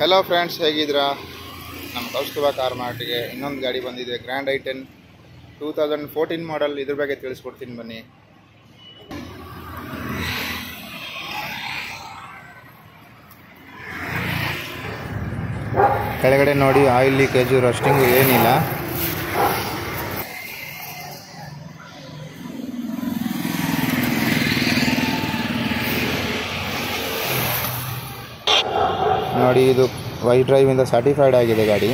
hello friends ಹೇಗಿದ್ದೀರಾ ನಮ್ಮ Kaustubha car ಮಾರ್ಟಿಗೆ ಇನ್ನೊಂದು ಗಾಡಿ ಬಂದಿದೆ grand i ten two thousand fourteen model ಇದ್ರ ಬಗ್ಗೆ ತಿಳಿಸ್ಕೊಡ್ತೀನಿ ಬನ್ನಿ ಕೆಳಗಡೆ ನೋಡಿ ಆಯಿಲ್ ಲೀಕೇಜು ರಸ್ಟಿಂಗು ಏನಿಲ್ಲ ನೋಡಿ ಇದು ವೈ ಡ್ರೈವಿಂದ ಸರ್ಟಿಫೈಡ್ ಆಗಿದೆ ಗಾಡಿ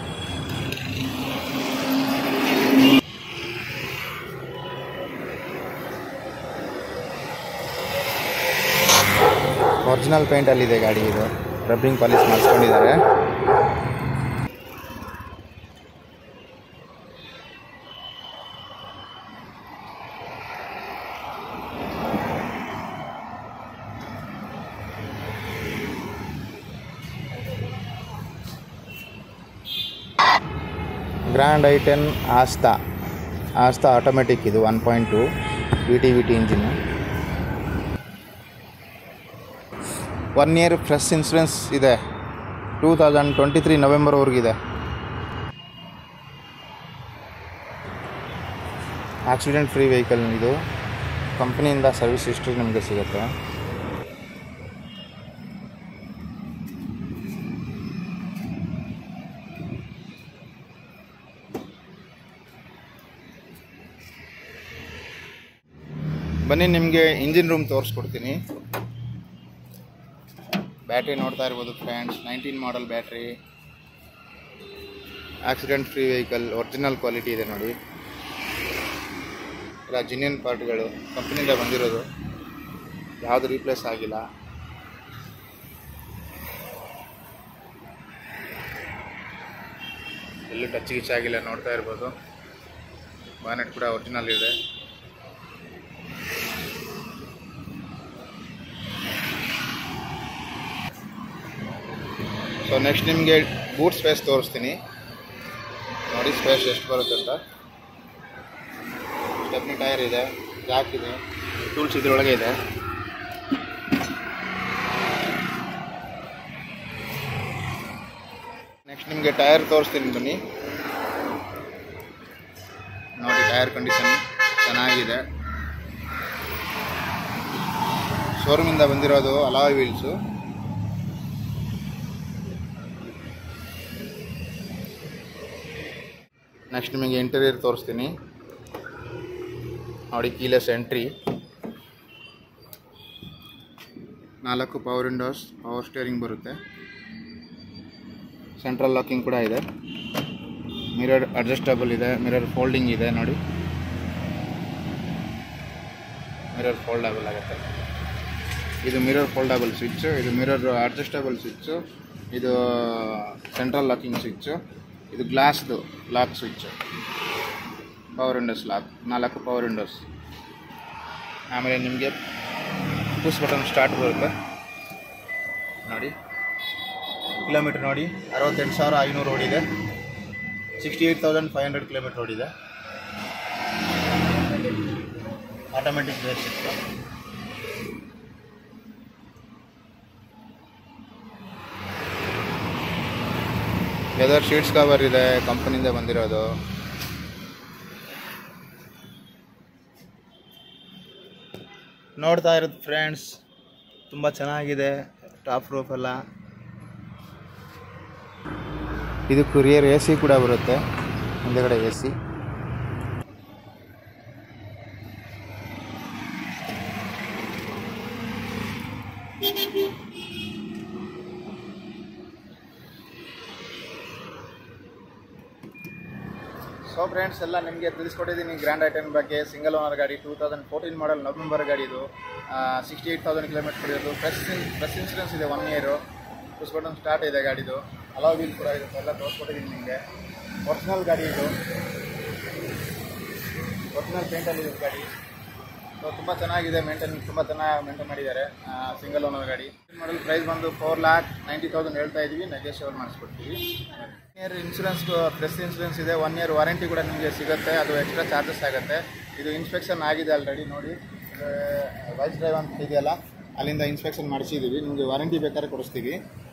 ಒರಿಜಿನಲ್ ಪೇಂಟಲ್ಲಿದೆ ಗಾಡಿ ಇದು ರಬ್ಬಿಂಗ್ ಪಾಲಿಸ್ ಮಾಡಿಸ್ಕೊಂಡಿದ್ದಾರೆ grand i ten Asta Asta automatic ಇದು one point two V T V T engine one year fresh insurance ಇದೆ ಟೂ ತೌಸಂಡ್ ಟ್ವೆಂಟಿ ತ್ರೀ ನವೆಂಬರ್ವರೆಗಿದೆ ಆಕ್ಸಿಡೆಂಟ್ ಫ್ರೀ ವೆಹಿಕಲ್ ಇದು ಕಂಪ್ನಿಯಿಂದ ಸರ್ವಿಸ್ ಹಿಸ್ಟ್ರಿ ನಿಮಗೆ ಸಿಗುತ್ತೆ ಬನ್ನಿ ನಿಮಗೆ ಇಂಜಿನ್ ರೂಮ್ ತೋರಿಸ್ಕೊಡ್ತೀನಿ ಬ್ಯಾಟ್ರಿ ನೋಡ್ತಾ ಇರ್ಬೋದು friends nineteen model battery accident free vehicle original quality ಇದೆ ನೋಡಿ ಎಲ್ಲ ಜಿನಿಯನ್ ಪಾರ್ಟ್ಗಳು ಕಂಪ್ನಿಯಿಂದ ಬಂದಿರೋದು ಯಾವುದು ರೀಪ್ಲೇಸ್ ಆಗಿಲ್ಲ ಎಲ್ಲೂ ಟಚ್ ಗಿಚ್ ಆಗಿಲ್ಲ ನೋಡ್ತಾ ಇರ್ಬೋದು ಬಾನೆಟ್ ಕೂಡ ಒರಿಜಿನಲ್ ಇದೆ ಸೊ ನೆಕ್ಸ್ಟ್ ನಿಮಗೆ ಬೂಟ್ ಸ್ಪೇಸ್ ತೋರಿಸ್ತೀನಿ ನೋಡಿ ಸ್ಪೇಸ್ ಎಷ್ಟು ಬರುತ್ತೆ ಅಂತ ಸ್ಟೆಪ್ನಿ ಟೈರ್ ಇದೆ ಜಾಕ್ ಇದೆ ಟೂಲ್ಸ್ ಇದ್ರೊಳಗೆ ಇದೆ ನೆಕ್ಸ್ಟ್ ನಿಮಗೆ ಟೈರ್ ತೋರಿಸ್ತೀನಿ ಬನ್ನಿ ನೋಡಿ ಟೈರ್ ಕಂಡೀಷನ್ ಚೆನ್ನಾಗಿದೆ ಶೋರೂಮಿಂದ ಬಂದಿರೋದು ಅಲಾಯ್ ವೀಲ್ಸು ನೆಕ್ಸ್ಟ್ ನಿಮಗೆ ಇಂಟೀರಿಯರ್ ತೋರಿಸ್ತೀನಿ ನೋಡಿ ಕೀಲೆಸ್ ಎಂಟ್ರಿ ನಾಲ್ಕು ಪವರ್ ವಿಂಡೋಸ್ ಪವರ್ ಸ್ಟೇರಿಂಗ್ ಬರುತ್ತೆ ಸೆಂಟ್ರಲ್ ಲಾಕಿಂಗ್ ಕೂಡ ಇದೆ ಮಿರರ್ ಅಡ್ಜಸ್ಟಬಲ್ ಇದೆ ಮಿರರ್ ಫೋಲ್ಡಿಂಗ್ ಇದೆ ನೋಡಿ ಮಿರರ್ ಫೋಲ್ಡಬಲ್ ಆಗುತ್ತೆ ಇದು ಮಿರರ್ ಫೋಲ್ಡಬಲ್ ಸ್ವಿಚ್ಚು ಇದು ಮಿರರ್ ಅಡ್ಜಸ್ಟಬಲ್ ಸ್ವಿಚ್ಚು ಇದು ಸೆಂಟ್ರಲ್ ಲಾಕಿಂಗ್ ಸ್ವಿಚ್ಚು ಇದು ಗ್ಲಾಸ್ದು lock switch power windows lock ನಾಲ್ಕು ಪವರ್ ವಿಂಡೋಸ್ ಆಮೇಲೆ ನಿಮಗೆ ಪುಷ್ ಬಟನ್ ಸ್ಟಾರ್ಟ್ ಬರುತ್ತೆ ನೋಡಿ ಕಿಲೋಮೀಟ್ರ್ ನೋಡಿ ಅರವತ್ತೆಂಟು ಸಾವಿರ ಐನೂರು ಓಡಿದೆ sixty eight thousand five hundred kilometre ಓಡಿದೆ ಆಟೋಮೆಟಿಕ್ ಬ್ರೇಕ್ ಸಿಕ್ತು ಲೆದರ್ ಶೀಟ್ಸ್ ಕವರ್ ಇದೆ ಕಂಪನಿಯಿಂದ ಬಂದಿರೋದು ನೋಡ್ತಾ ಇರೋದು ಫ್ರೆಂಡ್ಸ್ ತುಂಬ ಚೆನ್ನಾಗಿದೆ ಟಾಪ್ ರೂಫ್ ಎಲ್ಲ ಇದು ಕುರಿಯರ್ ಎ ಸಿ ಕೂಡ ಬರುತ್ತೆ ಹಿಂದೆಗಡೆ ಎ ಸಿ ಸೊ ಫ್ರೆಂಡ್ಸ್ ಎಲ್ಲ ನಿಮಗೆ ತಿಳಿಸ್ಕೊಟ್ಟಿದ್ದೀನಿ ಗ್ರ್ಯಾಂಡ್ ಐಟನ್ ಬಗ್ಗೆ ಸಿಂಗಲ್ ಓನರ್ ಗಾಡಿ two thousand fourteen model November ಗಾಡಿ ಇದು ಸಿಕ್ಸ್ಟಿ ಏಯ್ಟ್ ತೌಸಂಡ್ ಕಿಲೋಮೀಟರ್ ಇರೋದು ಫ್ರೆಶ್ ಫ್ರೆಶ್ ಇನ್ಸೂರೆನ್ಸ್ ಇದೆ one year push button start ಇದೆ ಗಾಡಿದು ಅಲಾವ್ ವೀಲ್ ಕೂಡ ಇದೆ ಎಲ್ಲ ತೋರಿಸ್ಕೊಟ್ಟಿದ್ದೀನಿ ನಿಮಗೆ ಒರಿಜಿನಲ್ ಗಾಡಿ ಇದು ಒರಿಜಿನಲ್ ಪೇಂಟಲ್ಲಿ ಇದೆ ಗಾಡಿ ಸೊ ತುಂಬ ಚೆನ್ನಾಗಿದೆ ಮೇಂಟೈನ್ ತುಂಬ ಚೆನ್ನಾಗಿ ಮೇಂಟೈನ್ ಮಾಡಿದ್ದಾರೆ ಸಿಂಗಲ್ ಓನರ್ ಗಾಡಿ ಮಾಡಲ್ ಪ್ರೈಸ್ ಬಂದು ಫೋರ್ ಲ್ಯಾಕ್ ನೈಂಟಿ ತೌಸಂಡ್ ಹೇಳ್ತಾ ಇದ್ದೀವಿ ನೆಗೋಷಿಯಬಲ್ ಮಾಡಿಸ್ಕೊಡ್ತೀವಿ ಇಯರ್ ಇನ್ಶೂರೆನ್ಸ್ ಪ್ರೆಸ್ ಇನ್ಶೂರೆನ್ಸ್ ಇದೆ ಒನ್ ಇಯರ್ ವಾರಂಟಿ ಕೂಡ ನಿಮಗೆ ಸಿಗುತ್ತೆ ಅದು ಎಕ್ಸ್ಟ್ರಾ ಚಾರ್ಜಸ್ ಆಗುತ್ತೆ ಇದು ಇನ್ಸ್ಪೆಕ್ಷನ್ ಆಗಿದೆ ಆಲ್ರೆಡಿ ನೋಡಿ ವೈಸ್ ಡ್ರೈವ್ ಅಂತ ಇದೆಯಲ್ಲ ಅಲ್ಲಿಂದ ಇನ್ಸ್ಪೆಕ್ಷನ್ ಮಾಡಿಸಿದ್ದೀವಿ ನಿಮಗೆ ವಾರಂಟಿ ಬೇಕಾದ್ರೆ ಕೊಡಿಸ್ತೀವಿ